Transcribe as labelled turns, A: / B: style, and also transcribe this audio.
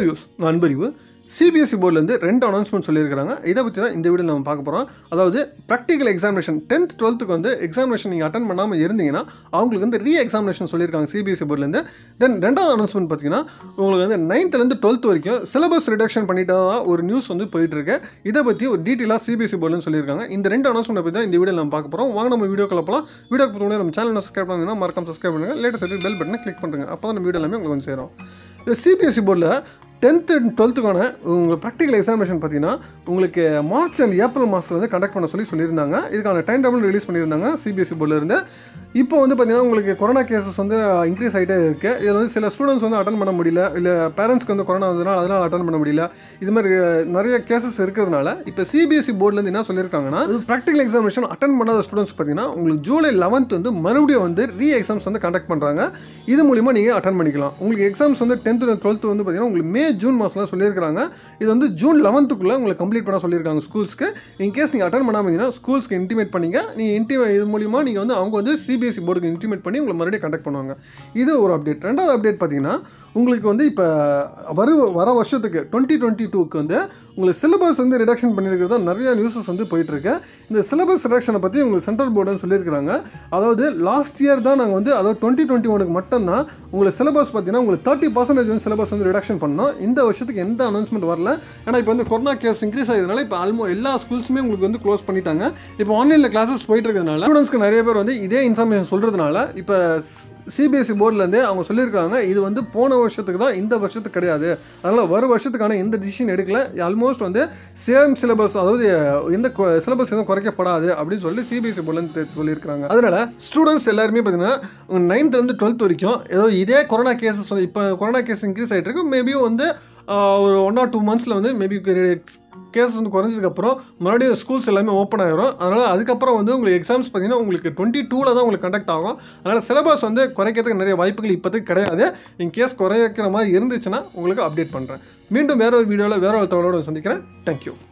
A: views நான் அன்பறிவு CBSE போர்ட்லேருந்து ரெண்டு announcement சொல்லியிருக்காங்க இதை பற்றி தான் இந்த வீடியோ நம்ம பார்க்க போகிறோம் அதாவது ப்ராக்டிக்கல் எக்ஸாமினேஷன் டென்த் டுவெல்த்துக்கு வந்து எக்ஸாமினேஷன் நீங்கள் அட்டன் பண்ணாமல் இருந்தீங்கன்னா அவங்களுக்கு வந்து ரீ எக்ஸாமினேஷன் சொல்லியிருக்காங்க சிபிஎஸ்சி போர்ட்லேருந்து தென் ரெண்டாவது அனௌன்ஸ்மெண்ட் பார்த்தீங்கன்னா உங்களுக்கு வந்து நைன்த்லேருந்து டுவெல்த் வரைக்கும் சிலபஸ் ரிடக்ஷன் பண்ணிட்டு தான் ஒரு நியூஸ் வந்து போயிட்டு இருக்கு இதை பற்றி ஒரு டீட்டெயிலாக சிபிஎஸ்சி போர்ட்லேருந்து சொல்லியிருக்காங்க இந்த ரெண்டு அனௌன்ஸ்மெண்ட் பற்றி தான் இந்த வீடியோ நம்ம பார்க்க போகிறோம் வாங்க நம்ம வீடியோ போகலாம் வீடியோ முன்னாடி நம்ம சேனல் சப்ஸ்கிரைப் பண்ணுங்கன்னா மறக்காம சப்ஸ்கிரைப் பண்ணுங்கள் லேட்டஸ்ட் பெல் பட்டனை கிளிக் பண்ணுங்க அப்போ தான் நம்ம வீடியோ எல்லாமே உங்களுக்கு வந்து சேரும் சிபிஎஸ்சி போர்டில் டென்த்து அண்ட் டுவெல்த்துக்கான உங்கள் ப்ராக்டிக்கல் எக்ஸாமினேஷன் பார்த்தீங்கன்னா உங்களுக்கு மார்ச் அண்ட் ஏப்ரல் மாதத்தில் வந்து கண்டக்ட் பண்ண சொல்லி சொல்லியிருந்தாங்க இதுக்கான டைம் டேபிள் ரிலீஸ் பண்ணியிருந்தாங்க சிபிஎஸ்சி போர்டிலேருந்து இப்போ வந்து பார்த்தீங்கன்னா உங்களுக்கு கொரோனா கேசஸ் வந்து இன்க்ரீஸ் ஆகிட்டே இருக்குது இதில் வந்து சில ஸ்டூடெண்ட்ஸ் வந்து அட்டன் பண்ண முடியல இல்லை பேரண்ட்ஸ்க்கு வந்து கொரோனா வந்ததுனால அதனால் அட்டன் பண்ண முடியல இது மாதிரி நிறைய கேசஸ் இருக்கிறதுனால இப்போ சிபிஎஸ்சி போர்ட்லேருந்து என்ன சொல்லியிருக்காங்கன்னா ப்ராக்டிக்கல் எக்ஸாமினேஷன் அட்டன் பண்ணாத ஸ்டூடெண்ட்ஸ் பார்த்தீங்கன்னா உங்களுக்கு ஜூலை லெவன்த் வந்து மறுபடியும் வந்து ரீ எக்ஸாம்ஸ் வந்து கண்டக்ட் பண்ணுறாங்க இது மூலிமா நீங்கள் அட்டன் பண்ணிக்கலாம் உங்களுக்கு எக்ஸாம்ஸ் வந்து டென்த்து டுவெல்த்து வந்து பார்த்தீங்கன்னா உங்களுக்கு மே ஜூன் மாதம்லாம் சொல்லியிருக்காங்க இது வந்து ஜூன் லெவன்த்துக்குள்ளே உங்களுக்கு கம்ப்ளீட் பண்ண சொல்லியிருக்காங்க ஸ்கூல்ஸ்க்கு இன்கேஸ் நீங்கள் அட்டன் பண்ணாமல் இருந்தீங்கன்னா ஸ்கூல்ஸ்க்கு இன்டிமேட் பண்ணிங்க நீங்கள் இன்டி இது மூலிமா நீங்கள் வந்து அவங்க வந்து சிபிஎஸ்சி போர்டுக்கு இன்டிமேட் பண்ணி உங்களை மறுபடியும் கண்டக்ட் பண்ணுவாங்க இது ஒரு அப்டேட் ரெண்டாவது அப்டேட் பார்த்தீங்கன்னா உங்களுக்கு வந்து இப்போ வரு வர வருஷத்துக்கு டுவெண்ட்டி டுவெண்ட்டி டூக்கு வந்து உங்களுக்கு சிலபஸ் வந்து ரிடக்ஷன் பண்ணியிருக்கிறதா நிறைய நியூஸஸ் வந்து போயிட்டுருக்கு இந்த சிலபஸ் ரிடக்ஷனை பற்றி உங்களுக்கு சென்ட்ரல் போர்டுன்னு சொல்லியிருக்கிறாங்க அதாவது லாஸ்ட் இயர் தான் நாங்கள் வந்து அதாவது டுவெண்ட்டி டுவெண்ட்டி ஒனுக்கு மட்டும்தான் உங்களுக்கு சிலபஸ் பார்த்தீங்கன்னா உங்களுக்கு தேர்ட்டி பர்சன்டேஜ் வந்து சிலபஸ் வந்து ரிடக்ஷன் பண்ணோம் இந்த வருஷத்துக்கு எந்த அனௌன்ஸ்மெண்ட் வரல ஏன்னா இப்போ வந்து கொரோனா கேஸ் இன்க்ரீஸ் ஆகிறதுனால இப்போ ஆல்மோ எல்லா ஸ்கூல்ஸுமே உங்களுக்கு வந்து க்ளோஸ் பண்ணிட்டாங்க இப்போ ஆன்லைனில் கிளாஸஸ் போயிட்டு இருக்கிறதுனால ஸ்டூடெண்ட்ஸ்க்கு நிறைய பேர் வந்து இதே இன்ஃபர்மேஷன் சொல்கிறதுனால இப்போ சிபிஎஸ்சி போர்ட்லேருந்து அவங்க சொல்லியிருக்காங்க இது வந்து போன வருஷத்துக்கு தான் இந்த வருஷத்துக்கு கிடையாது அதனால் வரும் வருஷத்துக்கான எந்த டிசிஷன் எடுக்கல ஆல்மோஸ்ட் வந்து சேம் சிலபஸ் அதாவது எந்த சிலபஸ் எதுவும் குறைக்கப்படாது அப்படின்னு சொல்லி சிபிஎஸ்சி போர்ட்லேருந்து சொல்லியிருக்காங்க அதனால் ஸ்டூடெண்ட்ஸ் எல்லாருமே பார்த்தீங்கன்னா நைன்த்லேருந்து டுவெல்த் வரைக்கும் ஏதோ இதே கொரோனா கேசஸ் இப்போ கொரோனா கேஸ் இன்க்ரீஸ் ஆகிட்டு இருக்கு மேபி வந்து ஒரு ஒன் ஆர் டூ மந்த்ஸில் வந்து மேபி கேசஸ் வந்து குறைஞ்சதுக்கப்புறம் மறுபடியும் ஸ்கூல்ஸ் எல்லாமே ஓப்பன் ஆகிரும் அதனால் அதுக்கப்புறம் வந்து உங்களுக்கு எக்ஸாம்ஸ் பார்த்தீங்கன்னா உங்களுக்கு டுவெண்ட்டி டூவில் தான் உங்களுக்கு கண்டக்ட் ஆகும் அதனால் சிலபஸ் வந்து குறைக்கிறதுக்கு நிறைய வாய்ப்புகள் இப்போதைக்கு கிடையாது இன் கேஸ் குறைக்கிற மாதிரி இருந்துச்சுன்னா உங்களுக்கு அப்டேட் பண்ணுறேன் மீண்டும் வேற ஒரு வீடியோவில் வேற ஒரு தகவலோடு சந்திக்கிறேன் தேங்க்யூ